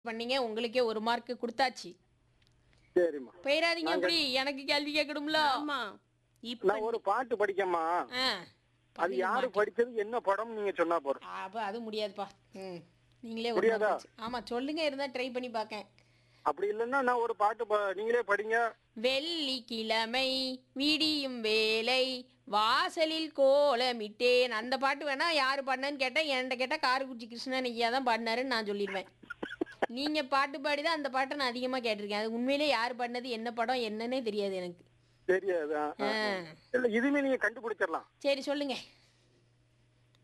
பண்ணீங்க உங்களுக்கே ஒரு மார்க் கொடுத்தாச்சு சரிம்மா போயிடாதீங்க அப்படி எனக்கு கேள்வி கேட்கணும்ல ஆமா இப்ப நான் ஒரு பாட்டு படிக்கம்மா ஆ அது யாரு படிச்சது என்ன படம் நீங்க சொன்னா போறோம் அப்ப அது முடியாதுப்பா ம் நீங்களே ஒரு முடியாதா? mark வச்சு- ஆமா சொல்லுங்க இருந்தா ட்ரை பண்ணி பார்க்கேன் அப்படி இல்லைன்னா நான் ஒரு பாட்டு ப- நீங்களே படிங்க வெள்ளிக்கிழமை விடியும் வேலை வாசலில் கோலமிட்டேன் அந்த பாட்டு வேணா யாரு பாடினான்னு கேட்டா என்கிட்ட கேட்டா காரைக்குடி கிருஷ்ணன் ஐயா தான் பாடினாருன்னு நான் சொல்லிடுவேன் நீங்க பாட்டு பாடிதான் அந்த பாட்டை நான் அதிகமா கேட்டிருக்கேன் அது உண்மையிலே யார் பாடினது என்ன படம் என்னன்னே தெரியாது எனக்கு தெரியாது ஆ, ஆ, ஆ. இல்ல இதுவுமே நீங்க கண்டுபிடிச்சிடலாம் சரி சொல்லுங்க